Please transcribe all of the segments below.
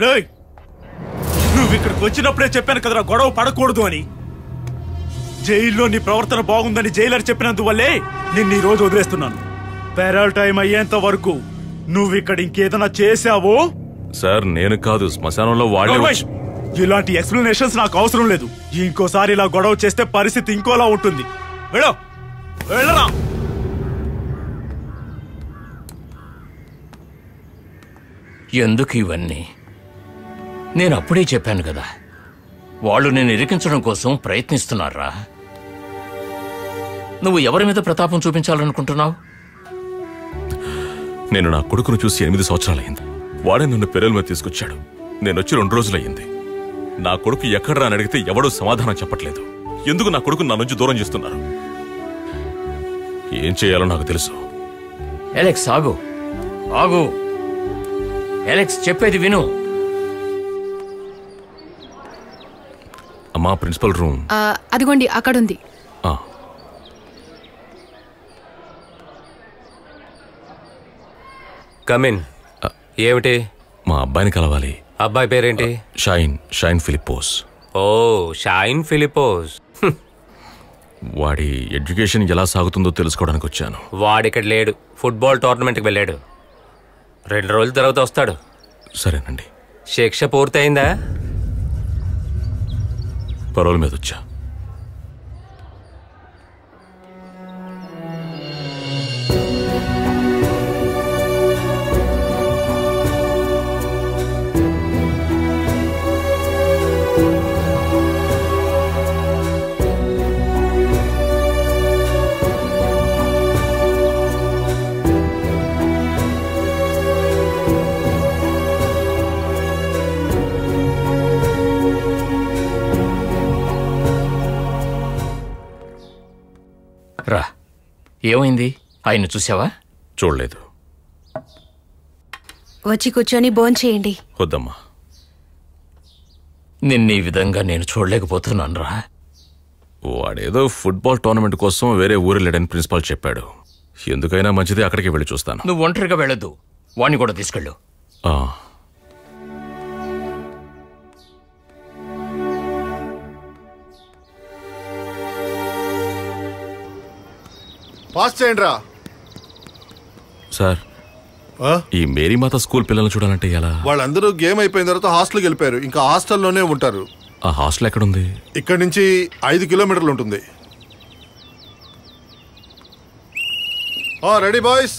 రేయ్ నువ్వు ఇక్కడికి వచ్చినప్పుడే చెప్పాను కదరా గొడవ పడకూడదు అని జైల్లో నీ ప్రవర్తన బాగుందని జైలర్ చెప్పినందువల్లే నిన్ను ఈ రోజు వదిలేస్తున్నాను పెరల్ టైం అయ్యేంత వరకు నువ్వు ఇక్కడ ఇంకేదైనా చేశావో సార్ నేను కాదు శ్మశానంలో వాడే నోర్మై! వచ్చి- ఇలాంటి ఎక్స్ప్లెనేషన్స్ నాకు అవసరం లేదు ఇంకోసారి ఇలా గొడవ చేస్తే పరిస్థితి ఇంకోలా ఉంటుంది వెళ్ళు వెళ్ళరా ఎందుకు ఇవన్నీ నేను అప్పుడే చెప్పాను కదా వాళ్ళు నేను ఇరికించడం కోసం ప్రయత్నిస్తున్నారా నువ్వు ఎవరి మీద ప్రతాపం చూపించాలనుకుంటున్నావు నేను నా కొడుకును చూసి ఎనిమిది సంవత్సరాలయ్యింది వాడే నన్ను పెరల్ మీద తీసుకొచ్చాడు నేను వచ్చి రెండు రోజులయ్యింది నా కొడుకు ఎక్కడరా అని అడిగితే ఎవడూ సమాధానం చెప్పట్లేదు ఎందుకు నా కొడుకు నా నుంచి దూరం చేస్తున్నారు ఏం చేయాలో నాకు తెలుసు ఎలెక్స్ ఆగు ఆగు ఎలెక్స్ చెప్పేది విను అమ్మా ప్రిన్సిపల్ రూమ్ ఆ, అదిగోండి అక్కడుంది ఆ, కమిన్ ఏమిటి మా అబ్బాయిని కలవాలి అబ్బాయి పేరేంటి షైన్ షైన్ ఫిలిపోస్ ఓ షైన్ ఫిలిపోస్ హ్మ్, వాడి ఎడ్యుకేషన్ ఎలా సాగుతుందో తెలుసుకోవడానికి వచ్చాను వాడిక్కడ లేడు ఫుట్బాల్ టోర్నమెంట్కి వెళ్ళాడు రెండు రోజుల తర్వాత వస్తాడు సరేనండి శిక్ష పూర్తయిందా పరోల్ మీద వచ్చా రా ఏమైంది ఆయన చూసావా చూడలేదు వచ్చి కూర్చొని భోంచేయండి వద్దమ్మా నిన్న ఈ విధంగా నేను చూడలేకపోతున్నాను రా వాడేదో ఫుట్బాల్ టోర్నమెంట్ కోసం వేరే ఊరు వెళ్ళాడని ప్రిన్సిపాల్ చెప్పాడు ఎందుకైనా మంచిది అక్కడికి వెళ్ళి చూస్తాను నువ్వు ఒంటరిగా వెళ్ళొద్దు వాణ్ణి కూడా తీసుకెళ్ళు ఆ, పాస్ చేయండి రా సార్ ఈ మేరీమాత స్కూల్ పిల్లల్ని చూడాలంటే ఎలా వాళ్ళందరూ గేమ్ అయిపోయిన తర్వాత హాస్టల్కి వెళ్ళిపోయారు ఇంకా హాస్టల్లోనే ఉంటారు ఆ హాస్టల్ ఎక్కడుంది ఇక్కడ నుంచి ఐదు కిలోమీటర్లు ఉంటుంది రెడీ బాయ్స్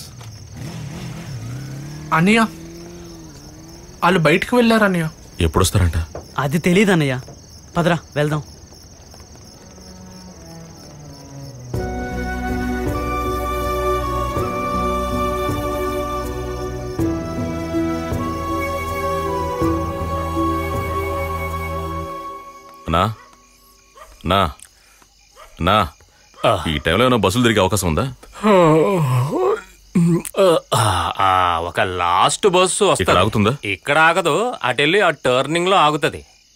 అన్నయ్య వాళ్ళు బయటికి వెళ్ళారు అన్నయ్య ఎప్పుడు వస్తారంట అది తెలియదు అన్నయ్య పదరా వెళ్దాం నా నా నా ఈ టైంలో ఏమైనా బస్సులు తిరిగే అవకాశం ఉందా ఆ, ఒక లాస్ట్ బస్సు ఇక్కడ వస్తుంది ఆగుతుందా ఇక్కడ ఆగదు అటు వెళ్ళి ఆ టర్నింగ్ లో ఆగుతుంది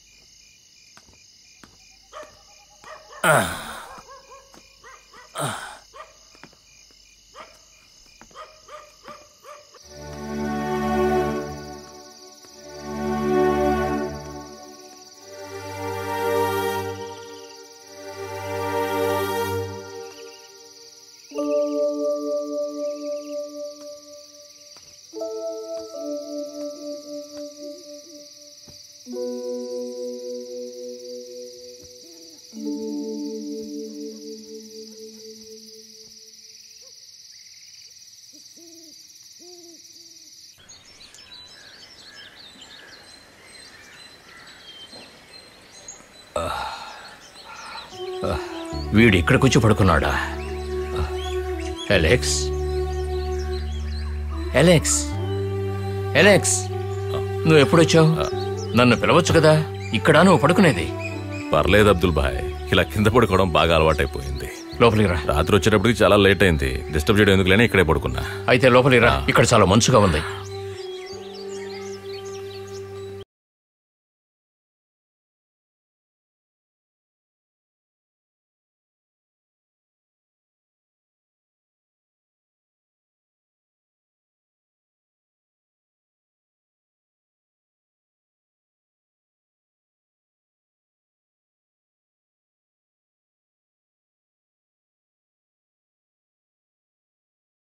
వీడు ఇక్కడికొచ్చి పడుకున్నాడా ఎలెక్స్ ఎలెక్స్ ఎలెక్స్ నువ్వు ఎప్పుడొచ్చావు నన్ను పిలవచ్చు కదా ఇక్కడ నువ్వు పడుకునేది పర్లేదు అబ్దుల్ బాయ్ ఇలా కింద పడుకోవడం బాగా అలవాటైపోయింది లోపలికి రా రాత్రి వచ్చేటప్పటికి చాలా లేట్ అయింది డిస్టర్బ్ చేయడం ఎందుకులేని ఇక్కడే పడుకున్నా అయితే లోపలికి రా ఇక్కడ చాలా మంచుగా ఉంది